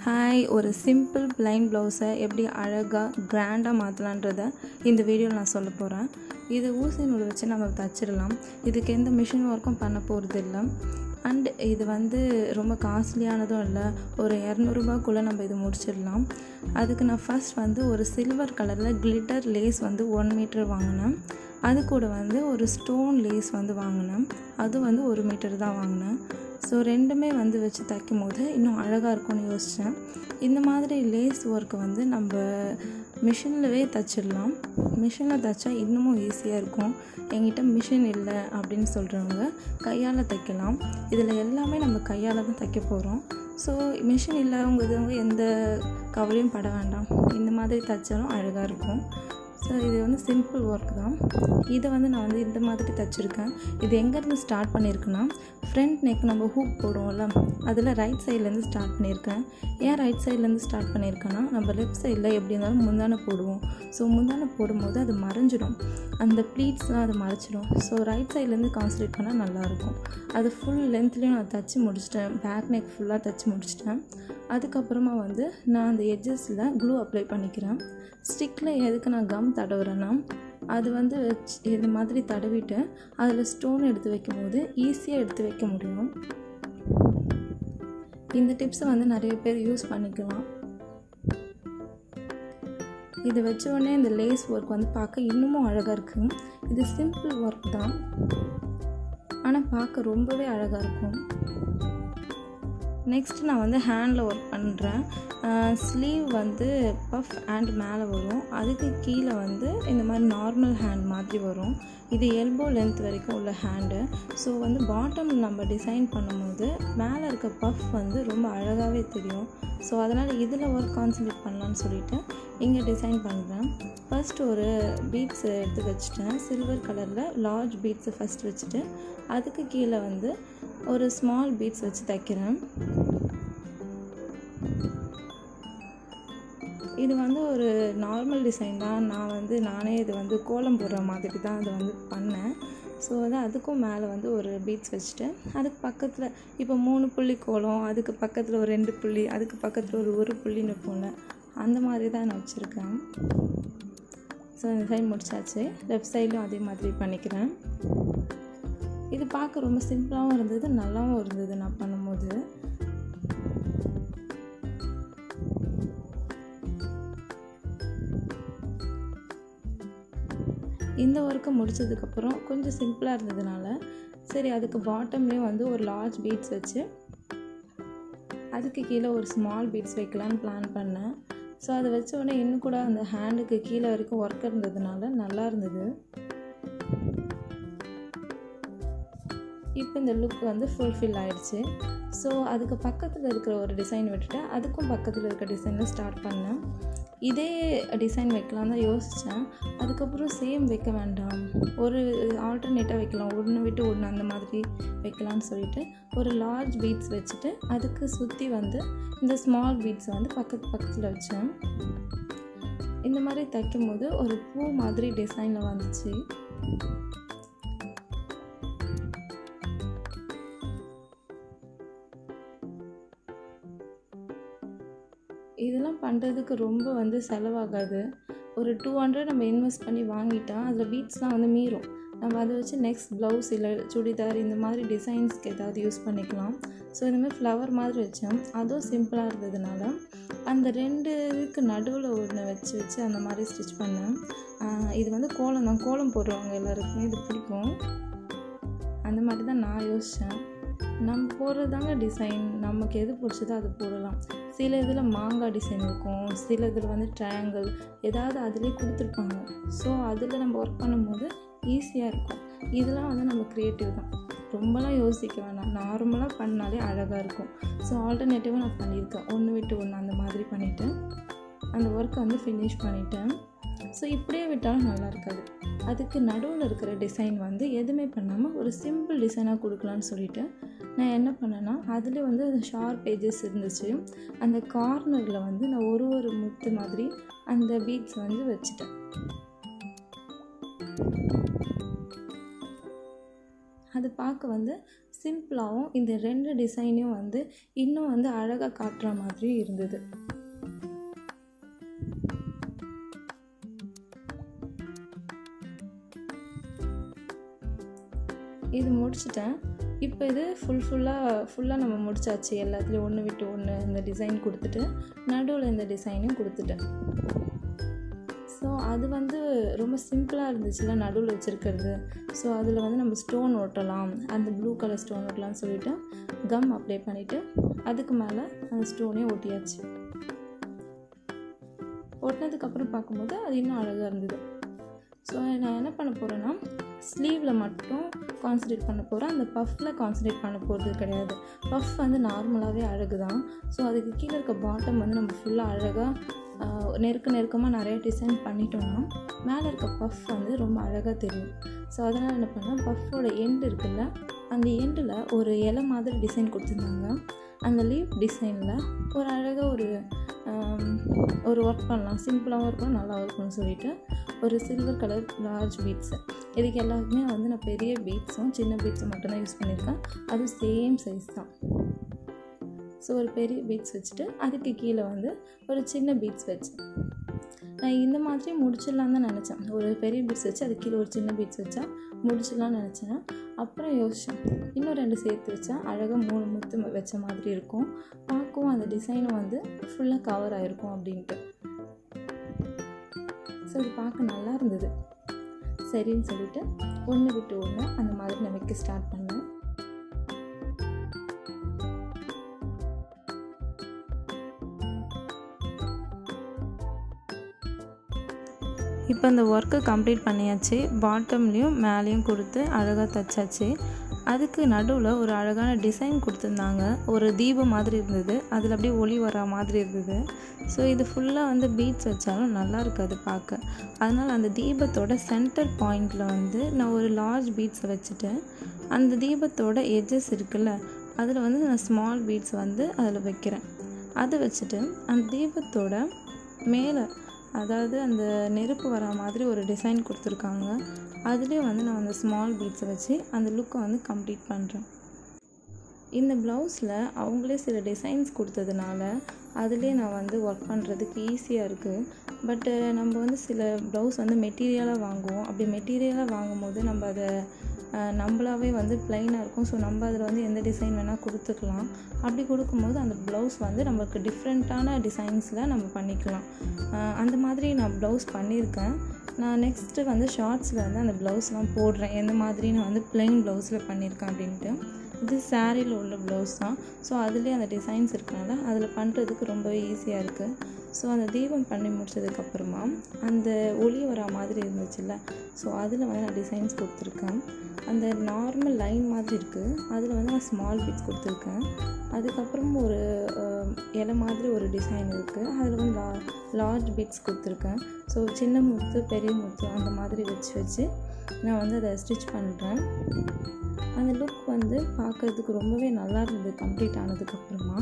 hi ஒரு simple plain ப்ளவுஸை எப்படி அழகாக கிராண்டாக மாற்றலான்றத இந்த வீடியோவில் நான் சொல்ல போகிறேன் இது ஊசி நூல் வச்சு நம்ம தச்சிடலாம் இதுக்கு எந்த மிஷின் ஒர்க்கும் பண்ண போகிறது இல்லை அண்ட் இது வந்து ரொம்ப காஸ்ட்லியானதும் இல்லை ஒரு இரநூறுபாக்குள்ளே நம்ம இது முடிச்சிடலாம் அதுக்கு நான் ஃபர்ஸ்ட் வந்து ஒரு சில்வர் கலரில் கிளிட்டர் லேஸ் வந்து ஒன் மீட்டர் வாங்கினேன் அது கூட வந்து ஒரு ஸ்டோன் லேஸ் வந்து வாங்கினேன் அது வந்து ஒரு மீட்டர் தான் வாங்கினேன் ஸோ ரெண்டுமே வந்து வச்சு தைக்கும் போது இன்னும் அழகாக இருக்கும்னு யோசித்தேன் இந்த மாதிரி லேஸ் ஒர்க்கு வந்து நம்ம மிஷின்லவே தைச்சிடலாம் மிஷினில் தைச்சா இன்னமும் ஈஸியாக இருக்கும் என்கிட்ட மிஷின் இல்லை அப்படின்னு சொல்கிறவங்க கையால் தைக்கலாம் இதில் எல்லாமே நம்ம கையால் தான் தைக்க போகிறோம் ஸோ மிஷின் இல்லாதவங்க எந்த கவலையும் பட வேண்டாம் இந்த மாதிரி தைச்சாலும் அழகாக இருக்கும் ஸோ இது வந்து சிம்பிள் ஒர்க் தான் இதை வந்து நான் வந்து இந்த மாதிரி தைச்சிருக்கேன் இது எங்கேருந்து ஸ்டார்ட் பண்ணியிருக்குன்னா ஃப்ரண்ட் நெக் நம்ம ஹூக் போடுவோம்ல அதில் ரைட் சைட்லேருந்து ஸ்டார்ட் பண்ணியிருக்கேன் ஏன் ரைட் சைட்லேருந்து ஸ்டார்ட் பண்ணியிருக்கேன்னா நம்ம லெஃப்ட் சைடில் எப்படி இருந்தாலும் முந்தானை போடுவோம் ஸோ முந்தானை போடும்போது அது மறைஞ்சிடும் அந்த ப்ளீட்ஸ்லாம் அது மறைச்சிடும் ஸோ ரைட் சைட்லேருந்து கான்சன்ட்ரேட் பண்ணால் நல்லாயிருக்கும் அது ஃபுல் லென்த்லேயும் நான் தைச்சி முடிச்சிட்டேன் பேக் நெக் ஃபுல்லாக தைச்சி முடிச்சிட்டேன் அதுக்கப்புறமா வந்து நான் அந்த எட்ஜஸில் க்ளூ அப்ளை பண்ணிக்கிறேன் ஸ்டிக்கில் எதுக்கு நான் கம் தடவுறேன்னா அது வந்து வச்சு இது மாதிரி தடவிட்டு அதில் ஸ்டோன் எடுத்து வைக்கும்போது ஈஸியாக எடுத்து வைக்க முடியும் இந்த டிப்ஸை வந்து நிறைய பேர் யூஸ் பண்ணிக்கலாம் இது வச்ச உடனே இந்த லேஸ் ஒர்க் வந்து பார்க்க இன்னமும் அழகாக இருக்குது இது சிம்பிள் ஒர்க் தான் ஆனால் பார்க்க ரொம்பவே அழகாக இருக்கும் நெக்ஸ்ட் நான் வந்து ஹேண்டில் ஒர்க் பண்ணுறேன் ஸ்லீவ் வந்து பஃப் ஹேண்ட் மேலே வரும் அதுக்கு கீழே வந்து இந்த மாதிரி நார்மல் ஹேண்ட் மாதிரி வரும் இது எல்போ லென்த் வரைக்கும் உள்ள ஹேண்டு ஸோ வந்து பாட்டம் நம்ம டிசைன் பண்ணும்போது மேலே இருக்க பஃப் வந்து ரொம்ப அழகாகவே தெரியும் ஸோ அதனால் இதில் ஒர்க் கான்சன்ட்ரேட் பண்ணலான்னு சொல்லிட்டு இங்கே டிசைன் பண்ணுறேன் ஃபஸ்ட் ஒரு பீட்ஸ் எடுத்து வச்சுட்டேன் சில்வர் கலரில் லார்ஜ் பீட்ஸை ஃபஸ்ட் வச்சுட்டு அதுக்கு கீழே வந்து ஒரு ஸ்மால் பீட்ஸ் வச்சு தைக்கிறேன் இது வந்து ஒரு நார்மல் டிசைன் தான் நான் வந்து நானே இது வந்து கோலம் போடுற மாதிரி தான் அதை வந்து பண்ணேன் ஸோ வந்து அதுக்கும் மேலே வந்து ஒரு பீட்ஸ் வச்சுட்டு அதுக்கு பக்கத்தில் இப்போ மூணு புள்ளி கோலம் அதுக்கு பக்கத்தில் ஒரு ரெண்டு புள்ளி அதுக்கு பக்கத்தில் ஒரு ஒரு புள்ளின்னு இருக்கும்ல அந்த மாதிரி தான் நான் வச்சுருக்கேன் ஸோ இந்த சைடு முடிச்சாச்சு லெஃப்ட் சைட்லையும் அதே மாதிரி பண்ணிக்கிறேன் இது பார்க்க ரொம்ப சிம்பிளாகவும் இருந்தது நல்லாவும் இருந்தது நான் பண்ணும்போது இந்த ஒர்க்கை முடித்ததுக்கப்புறம் கொஞ்சம் சிம்பிளாக இருந்ததுனால சரி அதுக்கு பாட்டம்லேயும் வந்து ஒரு லார்ஜ் பீட்ஸ் வச்சு அதுக்கு கீழே ஒரு ஸ்மால் பீட்ஸ் வைக்கலான்னு பிளான் பண்ணேன் ஸோ அதை வச்ச உடனே இன்னும் கூட அந்த ஹேண்டுக்கு கீழே வரைக்கும் ஒர்க் இருந்ததுனால நல்லா இருந்தது இப்போ இந்த லுக் வந்து ஃபுல்ஃபில் ஆயிடுச்சு ஸோ அதுக்கு பக்கத்தில் இருக்கிற ஒரு டிசைன் விட்டுட்டு அதுக்கும் பக்கத்தில் இருக்க டிசைனில் ஸ்டார்ட் பண்ணேன் இதே டிசைன் வைக்கலாம் தான் யோசித்தேன் அதுக்கப்புறம் சேம் வைக்க வேண்டாம் ஒரு ஆல்டர்னேட்டாக வைக்கலாம் ஒன்று விட்டு ஒன்று அந்த மாதிரி வைக்கலாம்னு சொல்லிட்டு ஒரு லார்ஜ் பீட்ஸ் வச்சுட்டு அதுக்கு சுற்றி வந்து இந்த ஸ்மால் பீட்ஸை வந்து பக்கத்து பக்கத்தில் வச்சேன் இந்த மாதிரி தைக்கும்போது ஒரு பூ மாதிரி டிசைனில் வந்துச்சு இதெல்லாம் பண்ணுறதுக்கு ரொம்ப வந்து செலவாகாது ஒரு டூ ஹண்ட்ரட் நம்ம இன்வெஸ்ட் பண்ணி வாங்கிட்டா அதில் பீட்ஸ்லாம் வந்து மீறும் நம்ம அதை வச்சு நெக்ஸ்ட் ப்ளவுஸ் இல்லை சுடிதார் இந்த மாதிரி டிசைன்ஸ்க்கு ஏதாவது யூஸ் பண்ணிக்கலாம் ஸோ இந்தமாதிரி ஃப்ளவர் மாதிரி வச்சேன் அதுவும் சிம்பிளாக இருந்ததுனால அந்த ரெண்டு இதுக்கு நடுவில் ஒன்று வச்சு வச்சு அந்த மாதிரி ஸ்டிச் பண்ணேன் இது வந்து கோலம் தான் கோலம் போடுறவங்க எல்லாருக்குமே இது பிடிக்கும் அந்த மாதிரி தான் நான் யோசித்தேன் நம்ம போடுறதாங்க டிசைன் நமக்கு எது பிடிச்சதோ அது போடலாம் சில இதில் மாங்காய் டிசைன் இருக்கும் சில இதில் வந்து ட்ரையாங்கிள் ஏதாவது அதிலே கொடுத்துருப்பாங்க ஸோ அதில் நம்ம ஒர்க் பண்ணும்போது ஈஸியாக இருக்கும் இதெல்லாம் வந்து நம்ம க்ரியேட்டிவ் தான் ரொம்பலாம் யோசிக்க வேணாம் நார்மலாக பண்ணாலே அழகாக இருக்கும் ஸோ ஆல்டர்னேட்டிவாக நான் பண்ணியிருக்கேன் ஒன்று விட்டு ஒன்று அந்த மாதிரி பண்ணிவிட்டு அந்த ஒர்க்கை வந்து ஃபினிஷ் பண்ணிட்டேன் ஸோ இப்படியே விட்டாலும் நல்லா இருக்காது அதுக்கு நடுவில் இருக்கிற டிசைன் வந்து எதுவுமே பண்ணாமல் ஒரு சிம்பிள் டிசைனாக கொடுக்கலான்னு சொல்லிட்டு நான் என்ன பண்ணேன்னா அதில் வந்து ஷார்ப் பேஜஸ் இருந்துச்சு அந்த கார்னரில் வந்து நான் ஒரு ஒரு முத்து மாதிரி அந்த பீட்ஸ் வந்து வச்சுட்டேன் அது பார்க்க வந்து சிம்பிளாகவும் இந்த ரெண்டு டிசைனையும் வந்து இன்னும் வந்து அழகாக காட்டுற மாதிரியும் இருந்தது இது முடிச்சிட்டேன் இப்போ இது ஃபுல் ஃபுல்லாக ஃபுல்லாக நம்ம முடிச்சாச்சு எல்லாத்துலேயும் ஒன்று விட்டு ஒன்று இந்த டிசைன் கொடுத்துட்டு நடுவில் இந்த டிசைனையும் கொடுத்துட்டேன் ஸோ அது வந்து ரொம்ப சிம்பிளாக இருந்துச்சுல நடுவில் வச்சுருக்கிறது ஸோ அதில் வந்து நம்ம ஸ்டோன் ஒட்டலாம் அந்த ப்ளூ கலர் ஸ்டோன் ஒட்டலாம்னு சொல்லிவிட்டு கம் அப்ளை பண்ணிவிட்டு அதுக்கு மேலே அந்த ஸ்டோனே ஒட்டியாச்சு ஒட்டினதுக்கப்புறம் பார்க்கும்போது அது இன்னும் அழகாக இருந்தது ஸோ நான் என்ன பண்ண போகிறேன்னா ஸ்லீவில் மட்டும் கான்சன்ட்ரேட் பண்ண போகிறேன் அந்த பஃப்பில் கான்சன்ட்ரேட் பண்ண போகிறது கிடையாது பஃப் வந்து நார்மலாகவே அழகு தான் ஸோ அதுக்கு கீழே இருக்க பாட்டம் வந்து நம்ம ஃபுல்லாக அழகாக நெருக்க நெருக்கமாக நிறைய டிசைன் பண்ணிட்டோம்னா மேலே இருக்க பஃப் வந்து ரொம்ப அழகாக தெரியும் ஸோ அதனால் என்ன பண்ணேன் பஃப்போட எண்டு இருக்குல்ல அந்த எண்டில் ஒரு இலை மாதிரி டிசைன் கொடுத்துருந்தாங்க அந்த லீவ் டிசைனில் ஒரு அழகாக ஒரு ஒரு ஒர்க் பண்ணலாம் சிம்பிளாகவும் இருக்கும் நல்லாவும் இருக்கும்னு சொல்லிட்டு ஒரு சில்வர் கலர் லார்ஜ் பீட்ஸு இதுக்கு எல்லாருக்குமே வந்து நான் பெரிய பீட்ஸும் சின்ன பீட்ஸும் மட்டும்தான் யூஸ் பண்ணியிருக்கேன் அதுவும் சேம் சைஸ் தான் ஸோ ஒரு பெரிய பீட்ஸ் வச்சுட்டு அதுக்கு கீழே வந்து ஒரு சின்ன பீட்ஸ் வச்சேன் நான் இந்த மாதிரி முடிச்சிடலாம் தான் நினச்சேன் ஒரு பெரிய பீட்ஸ் வச்சு அது கீழே ஒரு சின்ன பீட்ஸ் வச்சா முடிச்சிடலாம்னு நினச்சேன் அப்புறம் யோசித்தேன் இன்னும் ரெண்டு சேர்த்து வச்சா அழகாக மூணு முத்து வச்ச மாதிரி இருக்கும் பார்க்கவும் அந்த டிசைனும் வந்து ஃபுல்லாக கவர் ஆகிருக்கும் அப்படின்ட்டு ஸோ இது பார்க்க நல்லா இருந்தது சரின்னு சொல்லிட்டு ஒன்று விட்டு ஒன்று அந்த மாதிரி நான் வைக்க ஸ்டார்ட் பண்ணேன் இப்போ இந்த ஒர்க்கை கம்ப்ளீட் பண்ணியாச்சு பாட்டம்லேயும் மேலேயும் கொடுத்து அழகாக தைச்சாச்சு அதுக்கு நடுவில் ஒரு அழகான டிசைன் கொடுத்துருந்தாங்க ஒரு தீபம் மாதிரி இருந்தது அதில் அப்படியே ஒளி வர மாதிரி இருந்தது ஸோ இது ஃபுல்லாக வந்து பீட்ஸ் வச்சாலும் நல்லா இருக்காது பார்க்க அதனால் அந்த தீபத்தோட சென்டர் பாயிண்டில் வந்து நான் ஒரு லார்ஜ் பீட்ஸை வச்சுட்டு அந்த தீபத்தோட எட்ஜஸ் இருக்குல்ல அதில் வந்து நான் ஸ்மால் பீட்ஸ் வந்து அதில் வைக்கிறேன் அதை வச்சுட்டு அந்த தீபத்தோட மேலே அதாவது அந்த நெருப்பு வர மாதிரி ஒரு டிசைன் கொடுத்துருக்காங்க அதுலேயும் வந்து நான் அந்த ஸ்மால் பீட்ஸை வச்சு அந்த லுக்கை வந்து கம்ப்ளீட் பண்ணுறேன் இந்த ப்ளவுஸில் அவங்களே சில டிசைன்ஸ் கொடுத்ததுனால அதுலேயே நான் வந்து ஒர்க் பண்ணுறதுக்கு ஈஸியாக இருக்குது பட்டு நம்ம வந்து சில ப்ளவுஸ் வந்து மெட்டீரியலாக வாங்குவோம் அப்படி மெட்டீரியலாக வாங்கும்போது நம்ம அதை நம்மளாவே வந்து ப்ளைனாக இருக்கும் ஸோ நம்ம அதில் வந்து எந்த டிசைன் வேணால் கொடுத்துக்கலாம் அப்படி கொடுக்கும்போது அந்த ப்ளவுஸ் வந்து நமக்கு டிஃப்ரெண்ட்டான டிசைன்ஸில் நம்ம பண்ணிக்கலாம் அந்த மாதிரி நான் ப்ளவுஸ் பண்ணியிருக்கேன் நான் நெக்ஸ்ட்டு வந்து ஷார்ட்ஸில் வந்து அந்த ப்ளவுஸ்லாம் போடுறேன் எந்த மாதிரி நான் வந்து ப்ளைன் ப்ளவுஸில் பண்ணியிருக்கேன் அப்படின்ட்டு இது சாரியில் உள்ள ப்ளவுஸ் தான் ஸோ அதுலேயே அந்த டிசைன்ஸ் இருக்கனால அதில் பண்ணுறதுக்கு ரொம்பவே ஈஸியாக இருக்குது ஸோ அந்த தீபம் பண்ணி முடிச்சதுக்கப்புறமா அந்த ஒளி வர மாதிரி இருந்துச்சுல்ல ஸோ அதில் வந்து நான் டிசைன்ஸ் கொடுத்துருக்கேன் அந்த நார்மல் லைன் மாதிரி இருக்குது அதில் வந்து நான் ஸ்மால் பீட்ஸ் கொடுத்துருக்கேன் அதுக்கப்புறம் ஒரு இலை மாதிரி ஒரு டிசைன் இருக்குது அதில் வந்து லா லார்ஜ் பீட்ஸ் கொடுத்துருக்கேன் ஸோ சின்ன முத்து பெரிய முத்து அந்த மாதிரி வச்சு வச்சு நான் வந்து அதை ஸ்டிச் பண்ணுறேன் அந்த லுக் வந்து பார்க்குறதுக்கு ரொம்பவே நல்லா இருந்தது கம்ப்ளீட் ஆனதுக்கப்புறமா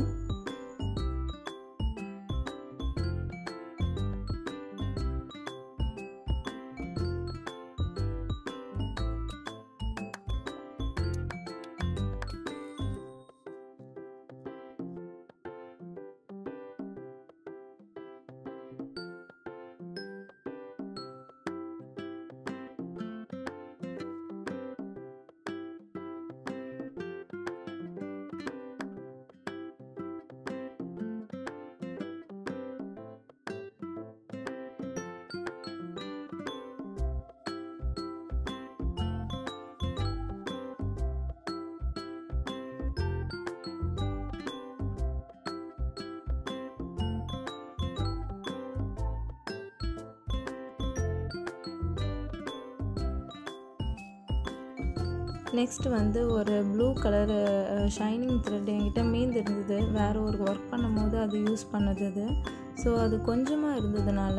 நெக்ஸ்ட் வந்து ஒரு ப்ளூ கலர் ஷைனிங் த்ரெட் என்கிட்ட மீந்து இருந்தது வேறு ஒரு ஒர்க் பண்ணும்போது அது யூஸ் பண்ணது அது ஸோ அது கொஞ்சமாக இருந்ததுனால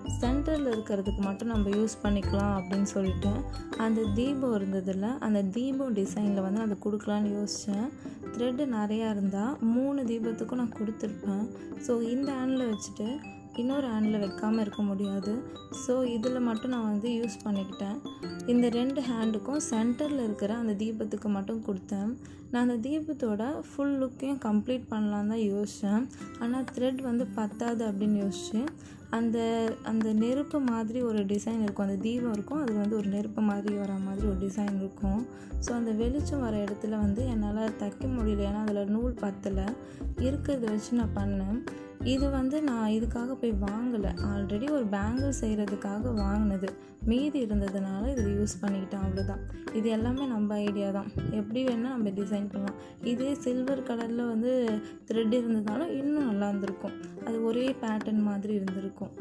சென்டரில் இருக்கிறதுக்கு மட்டும் நம்ம யூஸ் பண்ணிக்கலாம் அப்படின்னு சொல்லிட்டு அந்த தீபம் இருந்ததில்ல அந்த தீபம் டிசைனில் வந்து அதை கொடுக்கலான்னு யோசித்தேன் த்ரெட்டு நிறையா இருந்தால் மூணு தீபத்துக்கும் நான் கொடுத்துருப்பேன் ஸோ இந்த ஹேண்டில் வச்சுட்டு இன்னொரு ஹேண்டில் வைக்காமல் இருக்க முடியாது ஸோ இதில் மட்டும் நான் வந்து யூஸ் பண்ணிக்கிட்டேன் இந்த ரெண்டு ஹேண்டுக்கும் சென்டரில் இருக்கிற அந்த தீபத்துக்கு மட்டும் கொடுத்தேன் நான் அந்த தீபத்தோட ஃபுல் லுக்கையும் கம்ப்ளீட் பண்ணலான்னு தான் யோசித்தேன் ஆனால் த்ரெட் வந்து பத்தாது அப்படின்னு யோசிச்சு அந்த அந்த நெருப்பு மாதிரி ஒரு டிசைன் இருக்கும் அந்த தீபம் இருக்கும் அதில் வந்து ஒரு நெருப்பு மாதிரி வர மாதிரி ஒரு டிசைன் இருக்கும் ஸோ அந்த வெளிச்சம் வர இடத்துல வந்து என்னால் தைக்க முடியல ஏன்னா அதில் நூல் பத்தலை இருக்கிறத வச்சு நான் பண்ணேன் இது வந்து நான் இதுக்காக போய் வாங்கலை ஆல்ரெடி ஒரு பேங்கிள் செய்கிறதுக்காக வாங்கினது மீதி இருந்ததுனால இதை யூஸ் பண்ணிக்கிட்டேன் அவ்வளோதான் இது எல்லாமே நம்ம ஐடியா தான் எப்படி வேணால் நம்ம டிசைன் பண்ணலாம் இதே சில்வர் கலரில் வந்து த்ரெட் இருந்ததுனாலும் இன்னும் நல்லா இருந்திருக்கும் அது ஒரே பேட்டர்ன் மாதிரி இருந்திருக்கும்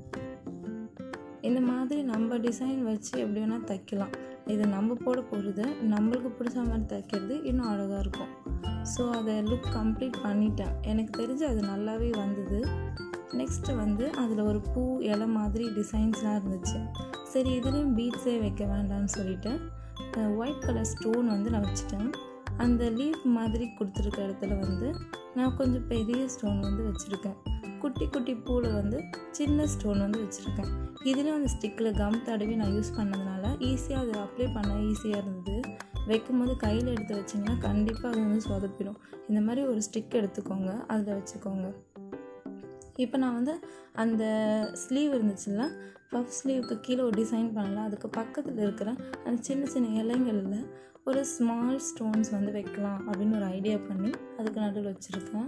இந்த மாதிரி நம்ம டிசைன் வச்சு எப்படி வேணால் தைக்கலாம் இது நம்ம போட போகிறது நம்மளுக்கு பிடிச்ச மாதிரி தைக்கிறது இன்னும் அழகாக இருக்கும் ஸோ அதை லுக் கம்ப்ளீட் பண்ணிட்டேன் எனக்கு தெரிஞ்சு அது நல்லாவே வந்தது நெக்ஸ்ட்டு வந்து அதில் ஒரு பூ இலை மாதிரி டிசைன்ஸ்லாம் இருந்துச்சு சரி இதுலேயும் பீட்ஸே வைக்க வேண்டாம்னு சொல்லிட்டு ஒயிட் கலர் ஸ்டோன் வந்து நான் வச்சுட்டேன் அந்த லீஃப் மாதிரி கொடுத்துருக்க இடத்துல வந்து நான் கொஞ்சம் பெரிய ஸ்டோன் வந்து வச்சுருக்கேன் குட்டி குட்டி பூவில் வந்து சின்ன ஸ்டோன் வந்து வச்சுருக்கேன் இதுலேயும் அந்த ஸ்டிக்கில் கம் தடவி நான் யூஸ் பண்ணதுனால ஈஸியாக அதை அப்ளை பண்ண ஈஸியாக இருந்தது வைக்கும் போது கையில் எடுத்து வச்சிங்கன்னா கண்டிப்பாக அது வந்து சொதப்பிடும் இந்த மாதிரி ஒரு ஸ்டிக் எடுத்துக்கோங்க அதில் வச்சுக்கோங்க இப்போ நான் வந்து அந்த ஸ்லீவ் இருந்துச்சுல்ல பஃப் ஸ்லீவுக்கு கீழே ஒரு டிசைன் பண்ணலாம் அதுக்கு பக்கத்தில் இருக்கிற அந்த சின்ன சின்ன இலைங்களில் ஒரு ஸ்மால் ஸ்டோன்ஸ் வந்து வைக்கலாம் அப்படின்னு ஒரு ஐடியா பண்ணி அதுக்கு நடுவில் வச்சுருக்கேன்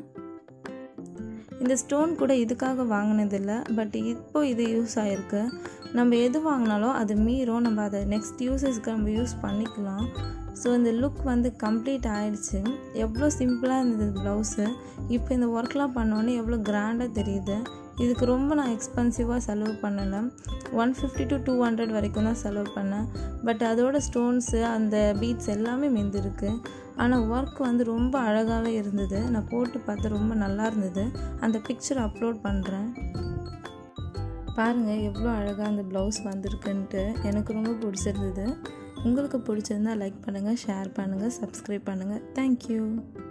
இந்த ஸ்டோன் கூட இதுக்காக வாங்கினதில்லை பட் இப்போ இது யூஸ் ஆகிருக்கு நம்ம எது வாங்கினாலும் அது மீறும் நம்ம அதை நெக்ஸ்ட் யூசஸ்க்கு நம்ம யூஸ் பண்ணிக்கலாம் ஸோ இந்த லுக் வந்து கம்ப்ளீட் ஆயிடுச்சு எவ்வளோ சிம்பிளாக இருந்தது ப்ளவுஸு இப்போ இந்த ஒர்க்லாம் பண்ணோன்னே எவ்வளோ கிராண்டாக தெரியுது இதுக்கு ரொம்ப நான் எக்ஸ்பென்சிவாக செலவு பண்ணலை one fifty to two hundred வரைக்கும் தான் செலவு பண்ணேன் பட் அதோட ஸ்டோன்ஸு அந்த பீட்ஸ் எல்லாமே மிந்திருக்கு ஆனால் ஒர்க் வந்து ரொம்ப அழகாகவே இருந்தது நான் போட்டு பார்த்து ரொம்ப நல்லா இருந்தது அந்த பிக்சர் அப்லோட் பண்ணுறேன் பாருங்கள் எவ்வளோ அழகாக அந்த ப்ளவுஸ் வந்திருக்குன்ட்டு எனக்கு ரொம்ப பிடிச்சிருந்தது உங்களுக்கு பிடிச்சிருந்தா லைக் பண்ணுங்கள் ஷேர் பண்ணுங்கள் சப்ஸ்கிரைப் பண்ணுங்கள் தேங்க்யூ